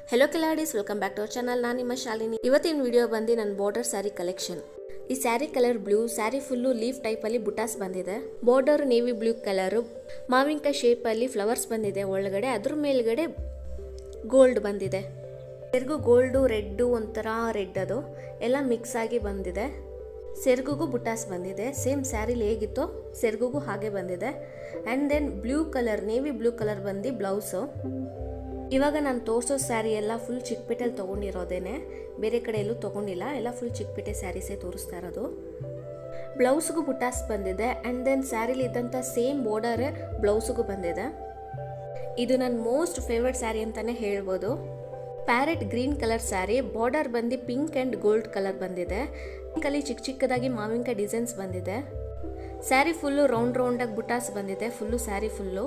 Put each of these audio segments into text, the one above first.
hello ಕಿಲಾಡೀಸ್ welcome back to our channel ನಾನು ನಿಮ್ಮ ಶಾಲಿನಿ ಇವತ್ತಿನ ವಿಡಿಯೋ ಬಂದು ನನ್ನ ಬಾರ್ಡರ್ ಸ್ಯಾರಿ ಕಲೆಕ್ಷನ್ ಈ sari colour blue sari full leaf ಟೈಪಲ್ಲಿ ಬುಟಾಸ್ ಬಂದಿದೆ ಬಾರ್ಡರ್ ನೇವಿ ಬ್ಲೂ ಕಲರು ಮಾವಿನಕಾಯಿ ಶೇಪಲ್ಲಿ ಫ್ಲವರ್ಸ್ ಬಂದಿದೆ ಒಳಗಡೆ ಅದ್ರ ಮೇಲ್ಗಡೆ ಗೋಲ್ಡ್ ಬಂದಿದೆ ಸೆರಗು ಗೋಲ್ಡು ರೆಡ್ಡು ಒಂಥರ ರೆಡ್ ಅದು ಎಲ್ಲ ಮಿಕ್ಸ್ ಆಗಿ ಬಂದಿದೆ ಸೆರಗುಗೂ ಬುಟಾಸ್ ಬಂದಿದೆ ಸೇಮ್ ಸ್ಯಾರಿಲಿ ಹೇಗಿತ್ತೋ ಸೆರಗುಗೂ ಹಾಗೆ ಬಂದಿದೆ and then blue colour navy blue colour ಬಂದು ಬ್ಲೌಸು ಇವಾಗ ನಾನು ತೋರಿಸೋ ಸ್ಯಾರಿ ಎಲ್ಲ ಫುಲ್ ಚಿಕ್ಕಪೇಟೆಲಿ ತೊಗೊಂಡಿರೋದೇನೆ ಬೇರೆ ಕಡೆ ಎಲ್ಲೂ ತೊಗೊಂಡಿಲ್ಲ ಎಲ್ಲ ಫುಲ್ ಚಿಕ್ಕಪೇಟೆ ಸ್ಯಾರೀಸೇ ತೋರಿಸ್ತಾ ಇರೋದು ಬ್ಲೌಸ್ಗೂ ಬುಟಾಸ್ ಬಂದಿದೆ ಆ್ಯಂಡ್ ದೆನ್ ಸ್ಯಾರಿಲಿ ಇದ್ದಂಥ ಸೇಮ್ ಬಾರ್ಡರೇ ಬ್ಲೌಸ್ಗೂ ಬಂದಿದೆ ಇದು ನನ್ನ ಮೋಸ್ಟ್ ಫೇವ್ರೆಟ್ ಸ್ಯಾರಿ ಅಂತಲೇ ಹೇಳ್ಬೋದು parrot green colour sari border ಬಂದು ಪಿಂಕ್ ಆ್ಯಂಡ್ ಗೋಲ್ಡ್ ಕಲರ್ ಬಂದಿದೆ ಪಿಂಕಲ್ಲಿ ಚಿಕ್ಕ ಚಿಕ್ಕದಾಗಿ ಮಾವಿನಕಾಯಿ ಡಿಸೈನ್ಸ್ ಬಂದಿದೆ ಸ್ಯಾರಿ ಫುಲ್ಲು ರೌಂಡ್ ರೌಂಡಾಗಿ ಬುಟಾಸ್ ಬಂದಿದೆ full sari full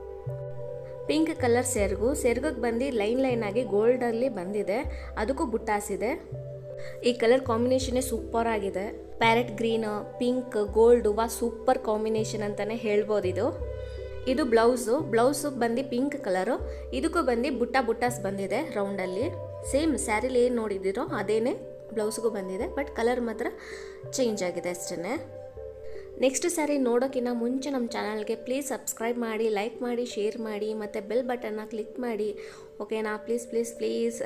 pink colour ಸೆರಗು ಸೆರಗಿಗೆ ಬಂದು ಲೈನ್ ಲೈನ್ ಆಗಿ ಗೋಲ್ಡಲ್ಲಿ ಬಂದಿದೆ ಅದಕ್ಕೂ ಬುಟ್ಟಾಸ್ ಇದೆ ಈ ಕಲರ್ ಕಾಂಬಿನೇಷನ್ನೇ ಸೂಪರ್ ಆಗಿದೆ ಪ್ಯಾರೆಟ್ ಗ್ರೀನ್ ಪಿಂಕ್ ಗೋಲ್ಡ್ ವಾ ಸೂಪರ್ ಕಾಂಬಿನೇಷನ್ ಅಂತಲೇ ಹೇಳ್ಬೋದು ಇದು ಇದು ಬ್ಲೌಸು ಬ್ಲೌಸು ಬಂದು ಪಿಂಕ್ ಕಲರು ಇದಕ್ಕೂ ಬಂದು ಬುಟ್ಟ ಬುಟ್ಟಾಸ್ ಬಂದಿದೆ ರೌಂಡಲ್ಲಿ ಸೇಮ್ ಸ್ಯಾರಿಲಿ ಏನು ನೋಡಿದ್ದೀರೋ ಅದೇನೇ ಬ್ಲೌಸ್ಗೂ ಬಂದಿದೆ ಬಟ್ ಕಲರ್ ಮಾತ್ರ ಚೇಂಜ್ ಆಗಿದೆ ಅಷ್ಟೇ ನೆಕ್ಸ್ಟ್ ಸ್ಯಾರಿ ನೋಡೋಕ್ಕಿಂತ ಮುಂಚೆ ನಮ್ಮ ಚಾನಲ್ಗೆ ಪ್ಲೀಸ್ ಸಬ್ಸ್ಕ್ರೈಬ್ ಮಾಡಿ ಲೈಕ್ ಮಾಡಿ ಶೇರ್ ಮಾಡಿ ಮತ್ತು ಬೆಲ್ ಬಟನ್ನ ಕ್ಲಿಕ್ ಮಾಡಿ ಓಕೆನಾ please please please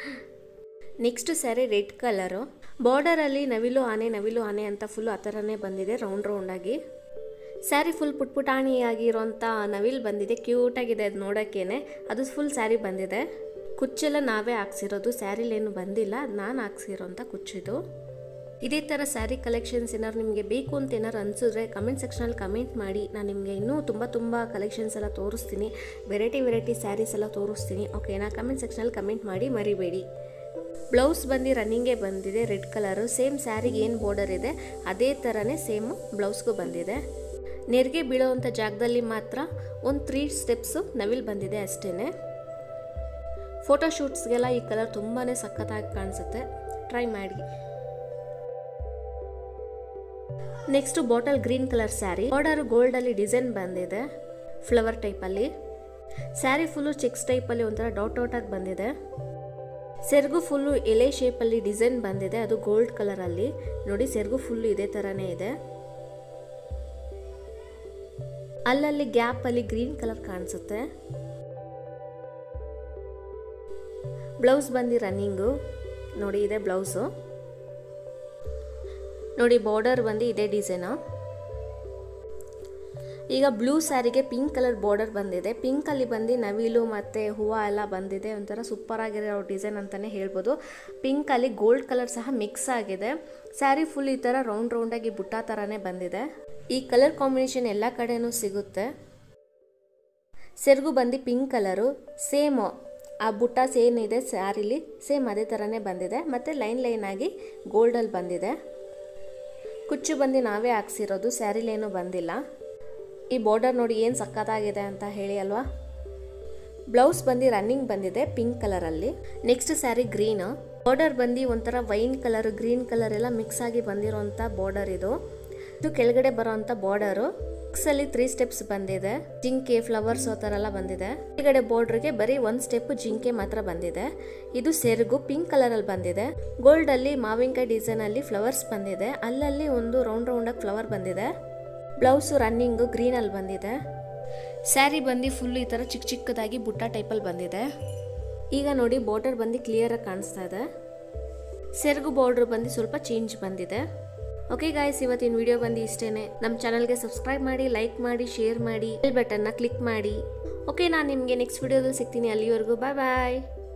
next sari red colour ಬಾರ್ಡರಲ್ಲಿ ನವಿಲು ಆನೆ ನವಿಲು ಆನೆ ಅಂತ ಫುಲ್ಲು ಆ ಥರನೇ ಬಂದಿದೆ ರೌಂಡ್ ರೌಂಡಾಗಿ ಸ್ಯಾರಿ ಫುಲ್ ಪುಟ್ ಪುಟಾಣಿಯಾಗಿರೋಂಥ ನವಿಲ್ ಬಂದಿದೆ ಕ್ಯೂಟಾಗಿದೆ ಅದು ನೋಡೋಕ್ಕೇನೆ ಅದು ಫುಲ್ ಸ್ಯಾರಿ ಬಂದಿದೆ ಕುಚ್ಚೆಲ್ಲ ನಾವೇ ಹಾಕ್ಸಿರೋದು ಸ್ಯಾರಿಲೇನು ಬಂದಿಲ್ಲ ನಾನು ಹಾಕ್ಸಿರೋಂಥ ಕುಚ್ಚಿದು ಇದೇ ಥರ ಸ್ಯಾರಿ ಕಲೆಕ್ಷನ್ಸ್ ಏನಾದ್ರು ನಿಮಗೆ ಬೇಕು ಅಂತ ಏನಾದ್ರು ಅನಿಸಿದ್ರೆ ಕಮೆಂಟ್ ಸೆಕ್ಷನಲ್ಲಿ ಕಮೆಂಟ್ ಮಾಡಿ ನಾನು ನಿಮಗೆ ಇನ್ನೂ ತುಂಬ ತುಂಬ ಕಲೆಕ್ಷನ್ಸ್ ಎಲ್ಲ ತೋರಿಸ್ತೀನಿ ವೆರೈಟಿ ವೆರೈಟಿ ಸ್ಯಾರೀಸ್ ಎಲ್ಲ ತೋರಿಸ್ತೀನಿ ಓಕೆನಾ ಕಮೆಂಟ್ ಸೆಕ್ಷನಲ್ಲಿ ಕಮೆಂಟ್ ಮಾಡಿ ಮರಿಬೇಡಿ ಬ್ಲೌಸ್ ಬಂದು ರನ್ನಿಂಗೇ ಬಂದಿದೆ ರೆಡ್ ಕಲರು ಸೇಮ್ ಸ್ಯಾರಿಗೆ ಏನು ಬಾರ್ಡರ್ ಇದೆ ಅದೇ ಥರನೇ ಸೇಮು ಬ್ಲೌಸ್ಗೂ ಬಂದಿದೆ ನೆರಿಗೆ ಬೀಳೋವಂಥ ಜಾಗದಲ್ಲಿ ಮಾತ್ರ ಒಂದು ತ್ರೀ ಸ್ಟೆಪ್ಸು ನವಿಲ್ ಬಂದಿದೆ ಅಷ್ಟೇ ಫೋಟೋಶೂಟ್ಸ್ಗೆಲ್ಲ ಈ ಕಲರ್ ತುಂಬಾ ಸಖತ್ತಾಗಿ ಕಾಣಿಸುತ್ತೆ ಟ್ರೈ ಮಾಡಿ next bottle green colour sari border ಗೋಲ್ಡಲ್ಲಿ ಡಿಸೈನ್ ಬಂದಿದೆ ಫ್ಲವರ್ ಟೈಪಲ್ಲಿ ಸ್ಯಾರಿ ಫುಲ್ಲು ಚೆಕ್ಸ್ ಟೈಪಲ್ಲಿ ಒಂಥರ ಡಾಟ್ ಡಾಟಾಗಿ ಬಂದಿದೆ ಸೆರಗು ಫುಲ್ಲು ಎಲೆ ಶೇಪಲ್ಲಿ ಡಿಸೈನ್ ಬಂದಿದೆ ಅದು ಗೋಲ್ಡ್ ಕಲರಲ್ಲಿ ನೋಡಿ ಸೆರಗು ಫುಲ್ಲು ಇದೇ ಥರನೇ ಇದೆ ಅಲ್ಲಲ್ಲಿ ಗ್ಯಾಪಲ್ಲಿ ಗ್ರೀನ್ ಕಲರ್ ಕಾಣಿಸುತ್ತೆ ಬ್ಲೌಸ್ ಬಂದು ರನ್ನಿಂಗು ನೋಡಿ ಇದೆ ಬ್ಲೌಸು ನೋಡಿ ಬಾರ್ಡರ್ ಬಂದು ಇದೇ ಡಿಸೈನು ಈಗ ಬ್ಲೂ ಸ್ಯಾರಿಗೆ ಪಿಂಕ್ ಕಲರ್ ಬಾರ್ಡರ್ ಬಂದಿದೆ ಪಿಂಕಲ್ಲಿ ಬಂದು ನವಿಲು ಮತ್ತು ಹೂವು ಎಲ್ಲ ಬಂದಿದೆ ಒಂಥರ ಸೂಪರ್ ಆಗಿರೋ ಡಿಸೈನ್ ಅಂತಲೇ ಹೇಳ್ಬೋದು ಪಿಂಕಲ್ಲಿ ಗೋಲ್ಡ್ ಕಲರ್ ಸಹ ಮಿಕ್ಸ್ ಆಗಿದೆ ಸ್ಯಾರಿ ಫುಲ್ ಈ ಥರ ರೌಂಡ್ ರೌಂಡಾಗಿ ಬುಟ್ಟ ಥರನೇ ಬಂದಿದೆ ಈ ಕಲರ್ ಕಾಂಬಿನೇಷನ್ ಎಲ್ಲ ಕಡೆನೂ ಸಿಗುತ್ತೆ ಸೆರಗು ಬಂದು ಪಿಂಕ್ ಕಲರು ಸೇಮ್ ಆ ಬುಟ್ಟಾಸ್ ಏನಿದೆ ಸ್ಯಾರಿಲಿ ಸೇಮ್ ಅದೇ ಥರನೇ ಬಂದಿದೆ ಮತ್ತು ಲೈನ್ ಲೈನ್ ಆಗಿ ಗೋಲ್ಡಲ್ಲಿ ಬಂದಿದೆ ಕುಚ್ಚು ಬಂದು ನಾವೇ ಹಾಕ್ಸಿರೋದು ಸ್ಯಾರಿಲೇನೂ ಬಂದಿಲ್ಲ ಈ ಬಾರ್ಡರ್ ನೋಡಿ ಏನು ಸಕ್ಕತ್ತಾಗಿದೆ ಅಂತ ಹೇಳಿ ಅಲ್ವಾ ಬ್ಲೌಸ್ ಬಂದು ರನ್ನಿಂಗ್ ಬಂದಿದೆ ಪಿಂಕ್ ಕಲರಲ್ಲಿ ನೆಕ್ಸ್ಟ್ ಸ್ಯಾರಿ ಗ್ರೀನ್ ಬಾರ್ಡರ್ ಬಂದು ಒಂಥರ ವೈನ್ ಕಲರ್ ಗ್ರೀನ್ ಕಲರ್ ಎಲ್ಲ ಮಿಕ್ಸ್ ಆಗಿ ಬಂದಿರೋಂಥ ಬಾರ್ಡರ್ ಇದು ಇದು ಕೆಳಗಡೆ ಬರೋಂಥ ಬಾರ್ಡರು ಅಲ್ಲಿ ತ್ರೀ ಸ್ಟೆಪ್ಸ್ ಬಂದಿದೆ ಜಿಂಕೆ ಫ್ಲವರ್ಸ್ ಆ ಥರ ಎಲ್ಲ ಬಂದಿದೆ ಕೆಳಗಡೆ ಬಾರ್ಡ್ರಿಗೆ ಬರೀ ಒಂದು ಸ್ಟೆಪ್ ಜಿಂಕೆ ಮಾತ್ರ ಬಂದಿದೆ ಇದು ಸೆರಗು ಪಿಂಕ್ ಕಲರಲ್ಲಿ ಬಂದಿದೆ ಗೋಲ್ಡ್ ಅಲ್ಲಿ ಮಾವಿನಕಾಯಿ ಡಿಸೈನ್ ಅಲ್ಲಿ ಫ್ಲವರ್ಸ್ ಬಂದಿದೆ ಅಲ್ಲಲ್ಲಿ ಒಂದು ರೌಂಡ್ ರೌಂಡಾಗಿ ಫ್ಲವರ್ ಬಂದಿದೆ ಬ್ಲೌಸು ರನ್ನಿಂಗು ಗ್ರೀನಲ್ಲಿ ಬಂದಿದೆ ಸ್ಯಾರಿ ಬಂದು ಫುಲ್ ಈ ಥರ ಚಿಕ್ಕ ಚಿಕ್ಕದಾಗಿ ಬುಟ್ಟ ಟೈಪಲ್ಲಿ ಬಂದಿದೆ ಈಗ ನೋಡಿ ಬಾರ್ಡರ್ ಬಂದು ಕ್ಲಿಯರಾಗಿ ಕಾಣಿಸ್ತಾ ಇದೆ ಸೆರಗು ಬಾರ್ಡರ್ ಬಂದು ಸ್ವಲ್ಪ ಚೇಂಜ್ ಬಂದಿದೆ ಓಕೆ ಗಾಯ್ಸ್ ಇವತ್ತಿನ ವಿಡಿಯೋ ಬಂದು ಇಷ್ಟೇ ನಮ್ಮ ಚಾನಲ್ಗೆ ಸಬ್ಸ್ಕ್ರೈಬ್ ಮಾಡಿ ಲೈಕ್ ಮಾಡಿ ಶೇರ್ ಮಾಡಿ ಬೆಲ್ ಬಟನ್ನ ಕ್ಲಿಕ್ ಮಾಡಿ ಓಕೆ ನಾನು ನಿಮಗೆ ನೆಕ್ಸ್ಟ್ ವಿಡಿಯೋದಲ್ಲಿ ಸಿಗ್ತೀನಿ ಅಲ್ಲಿವರೆಗೂ ಬಾಯ್ ಬಾಯ್